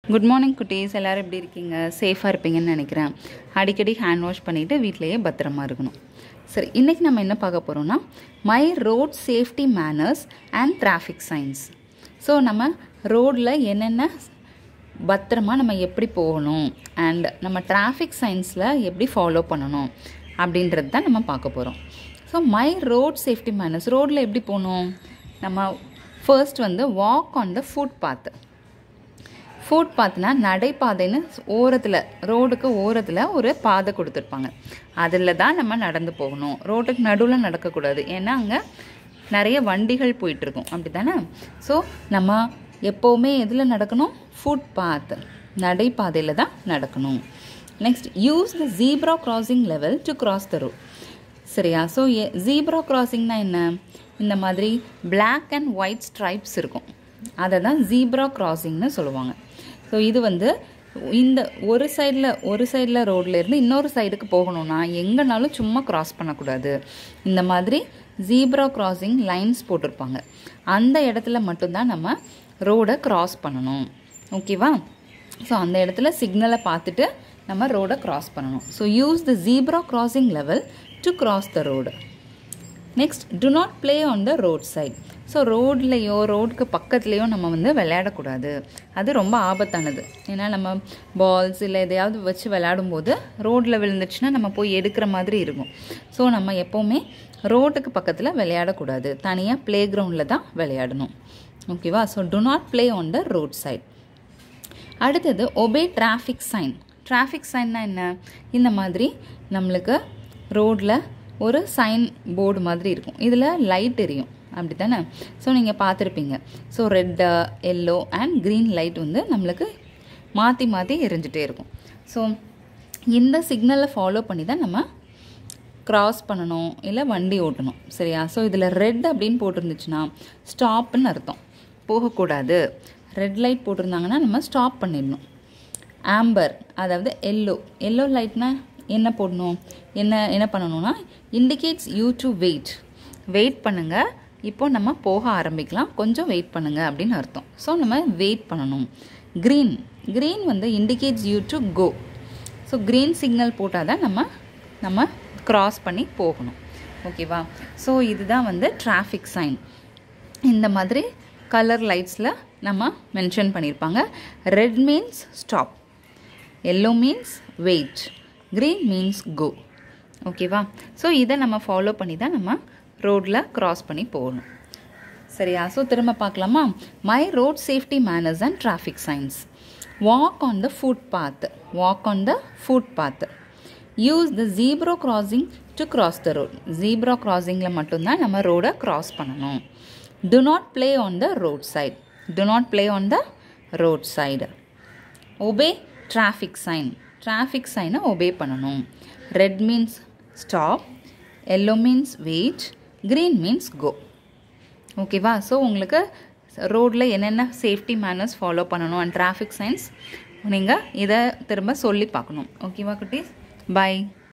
good morning குட்டீஸ் எல்லோரும் எப்படி இருக்கீங்க சேஃபாக இருப்பீங்கன்னு நினைக்கிறேன் அடிக்கடி ஹேண்ட் வாஷ் பண்ணிவிட்டு வீட்டிலேயே பத்திரமா இருக்கணும் சரி இன்றைக்கி நம்ம என்ன பார்க்க போகிறோம்னா my road safety manners and traffic signs so நம்ம ரோடில் என்னென்ன பத்திரமா நம்ம எப்படி போகணும் அண்ட் நம்ம டிராஃபிக் சைன்ஸில் எப்படி ஃபாலோ பண்ணணும் அப்படின்றது தான் நம்ம பார்க்க போகிறோம் so my road safety manners ரோட்டில் எப்படி போகணும் நம்ம ஃபர்ஸ்ட் வந்து walk on the footpath ஃபுட் பாத்னா நடைபாதைன்னு ஓரத்தில் ரோடுக்கு ஓரத்தில் ஒரு பாதை கொடுத்துருப்பாங்க அதில் தான் நம்ம நடந்து போகணும் ரோட்டுக்கு நடுவில் நடக்கக்கூடாது ஏன்னா அங்கே நிறைய வண்டிகள் போயிட்டுருக்கும் அப்படி தானே ஸோ நம்ம எப்போவுமே எதில் நடக்கணும் ஃபுட் பாத் நடைபாதையில் தான் நடக்கணும் next use the zebra crossing level to cross the road சரியா ஸோ ஜீப்ரா கிராசிங்னா என்ன இந்த மாதிரி பிளாக் அண்ட் ஒயிட் ஸ்ட்ரைப்ஸ் இருக்கும் அதை தான் ஜீப்ரா கிராசிங்னு சொல்லுவாங்க ஸோ இது வந்து இந்த ஒரு சைடில் ஒரு சைடில் ரோட்ல இருந்து இன்னொரு சைடுக்கு போகணும்னா எங்கேனாலும் சும்மா கிராஸ் பண்ணக்கூடாது இந்த மாதிரி ஜீப்ரா கிராசிங் லைன்ஸ் போட்டிருப்பாங்க அந்த இடத்துல மட்டும்தான் நம்ம ரோடை கிராஸ் பண்ணணும் ஓகேவா ஸோ அந்த இடத்துல சிக்னலை பார்த்துட்டு நம்ம ரோடை கிராஸ் பண்ணணும் so use the zebra crossing level to cross the road next do not play on the road side so ரோட்லேயோ ரோடுக்கு பக்கத்துலேயோ நம்ம வந்து விளையாடக்கூடாது அது ரொம்ப ஆபத்தானது ஏன்னா நம்ம பால்ஸ் இல்லை எதையாவது வச்சு விளையாடும்போது ரோட்டில் விழுந்துச்சுன்னா நம்ம போய் எடுக்கிற மாதிரி இருக்கும் ஸோ நம்ம எப்போவுமே ரோட்டுக்கு பக்கத்தில் விளையாடக்கூடாது தனியாக ப்ளே கிரவுண்டில் தான் விளையாடணும் ஓகேவா so do not play on the road side அடுத்தது ஒபே டிராஃபிக் சைன் டிராஃபிக் சைன்னா என்ன இந்த மாதிரி நம்மளுக்கு ரோட்டில் ஒரு சைன் போர்டு மாதிரி இருக்கும் இதில் லைட் எரியும் அப்படி தானே ஸோ நீங்கள் பார்த்துருப்பீங்க so red yellow and green light வந்து நம்மளுக்கு மாற்றி மாற்றி எரிஞ்சிட்டே இருக்கும் ஸோ இந்த சிக்னலை ஃபாலோ பண்ணி தான் நம்ம க்ராஸ் பண்ணணும் இல்லை வண்டி ஓட்டணும் சரியா ஸோ இதில் ரெட் அப்படின்னு போட்டிருந்துச்சுன்னா ஸ்டாப்புன்னு அர்த்தம் போகக்கூடாது ரெட் லைட் போட்டிருந்தாங்கன்னா நம்ம ஸ்டாப் பண்ணிடணும் ஆம்பர் அதாவது எல்லோ எல்லோ லைட்னா என்ன போடணும் என்ன என்ன பண்ணணும்னா indicates you to wait wait பண்ணுங்கள் இப்போ நம்ம போக ஆரம்பிக்கலாம் கொஞ்சம் வெயிட் பண்ணுங்கள் அப்படின்னு அர்த்தம் ஸோ நம்ம வெயிட் பண்ணணும் க்ரீன் க்ரீன் வந்து indicates you to go so green signal போட்டால் தான் நம்ம நம்ம க்ராஸ் பண்ணி போகணும் ஓகேவா ஸோ இதுதான் வந்து டிராஃபிக் சைன் இந்த மாதிரி கலர் லைட்ஸில் நம்ம மென்ஷன் பண்ணியிருப்பாங்க red means stop yellow means wait green means go ஓகேவா ஸோ இதை நம்ம ஃபாலோ பண்ணி தான் நம்ம ரோட்டில் க்ராஸ் பண்ணி போகணும் சரியா ஸோ திரும்ப பார்க்கலாமா my road safety manners and traffic signs walk on the footpath walk on the footpath use the zebra crossing to cross the road zebra கிராசிங்கில் மட்டும்தான் நம்ம ரோடை க்ராஸ் பண்ணணும் do not play on the road side do not play on the road side obey traffic sign traffic சைனை obey பண்ணணும் red means stop yellow means wait green means go ஓகேவா so உங்களுக்கு ரோட்டில் என்னென்ன சேஃப்டி மேனர்ஸ் ஃபாலோ பண்ணணும் and traffic signs நீங்கள் இதை திரும்ப சொல்லி பார்க்கணும் ஓகேவா குட்டீஸ் பாய்